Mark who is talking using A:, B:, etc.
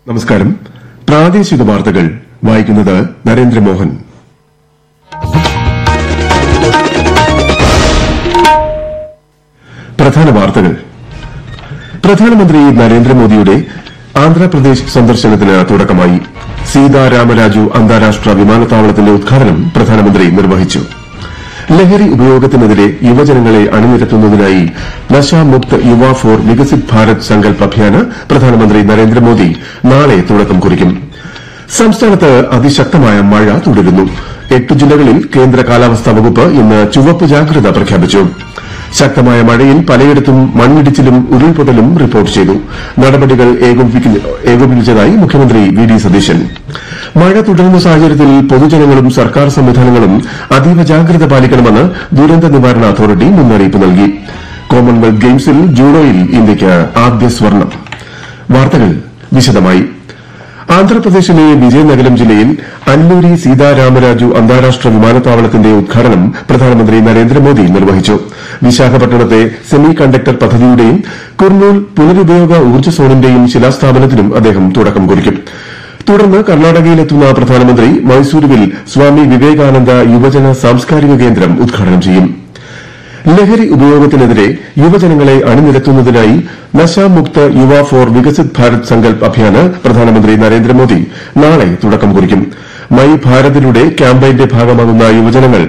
A: നമസ്കാരം പ്രാദേശിക വാർത്തകൾ വായിക്കുന്നത് നരേന്ദ്രമോഹൻ പ്രധാന വാർത്തകൾ പ്രധാനമന്ത്രി നരേന്ദ്രമോദിയുടെ ആന്ധ്രാപ്രദേശ് സന്ദർശനത്തിന് തുടക്കമായി സീതാരാമരാജു അന്താരാഷ്ട്ര വിമാനത്താവളത്തിന്റെ ഉദ്ഘാടനം പ്രധാനമന്ത്രി നിർവഹിച്ചു ലഹരി ഉപയോഗത്തിനെതിരെ യുവജനങ്ങളെ അണിനിരത്തുന്നതിനായി നശാമുക്ത് യുവ ഫോർ വികസിത് ഭാരത് സങ്കൽപ് അഭിയാന് പ്രധാനമന്ത്രി നരേന്ദ്രമോദി നാളെ തുടക്കം കുറിക്കും സംസ്ഥാനത്ത് അതിശക്തമായ മഴ തുടരുന്നു എട്ട് ജില്ലകളിൽ കേന്ദ്ര കാലാവസ്ഥാ വകുപ്പ് ഇന്ന് ചുവപ്പ് ജാഗ്രത പ്രഖ്യാപിച്ചു ശക്തമായ മഴയിൽ പലയിടത്തും മണ്ണിടിച്ചിലും ഉരുൾപൊട്ടലും റിപ്പോർട്ട് ചെയ്തു നടപടികൾ ഏകോപിപ്പിച്ചതായി മുഖ്യമന്ത്രി വി ഡി സതീശൻ മഴ തുടരുന്ന സാഹചര്യത്തിൽ പൊതുജനങ്ങളും സർക്കാർ സംവിധാനങ്ങളും അതീവ ജാഗ്രത പാലിക്കണമെന്ന് ദുരന്ത നിവാരണ അതോറിറ്റി മുന്നറിയിപ്പ് നൽകി കോമൺവെൽത്ത് ഗെയിംസിൽ ജൂഡോയിൽ ഇന്ത്യയ്ക്ക് ആദ്യ സ്വർണം വാർത്തകൾ വിശദമായി ആന്ധ്രാപ്രദേശിലെ വിജയനഗരം ജില്ലയിൽ അല്ലൂരി സീതാരാമരാജു അന്താരാഷ്ട്ര വിമാനത്താവളത്തിന്റെ ഉദ്ഘാടനം പ്രധാനമന്ത്രി നരേന്ദ്രമോദി നിർവഹിച്ചു വിശാഖപട്ടണത്തെ സെമി കണ്ടക്ടർ പദ്ധതിയുടെയും കുർണൂൽ പുനരുപയോഗ ഊർജ്ജ സോണിന്റെയും ശിലാസ്ഥാപനത്തിനും അദ്ദേഹം തുടക്കം കുറിക്കും തുടർന്ന് കർണാടകയിലെത്തുന്ന പ്രധാനമന്ത്രി മൈസൂരുവിൽ സ്വാമി വിവേകാനന്ദ യുവജന സാംസ്കാരിക കേന്ദ്രം ഉദ്ഘാടനം ചെയ്യും ലഹരി ഉപയോഗത്തിനെതിരെ യുവജനങ്ങളെ അണിനിരത്തുന്നതിനായി നശാമുക്ത് യുവ ഫോർ വികസിത് ഭാരത് സങ്കൽപ് അഭിയാന് പ്രധാനമന്ത്രി നരേന്ദ്രമോദി നാളെ തുടക്കം കുറിക്കും മൈ ഭാരതിലൂടെ ക്യാമ്പയിന്റെ ഭാഗമാകുന്ന യുവജനങ്ങൾ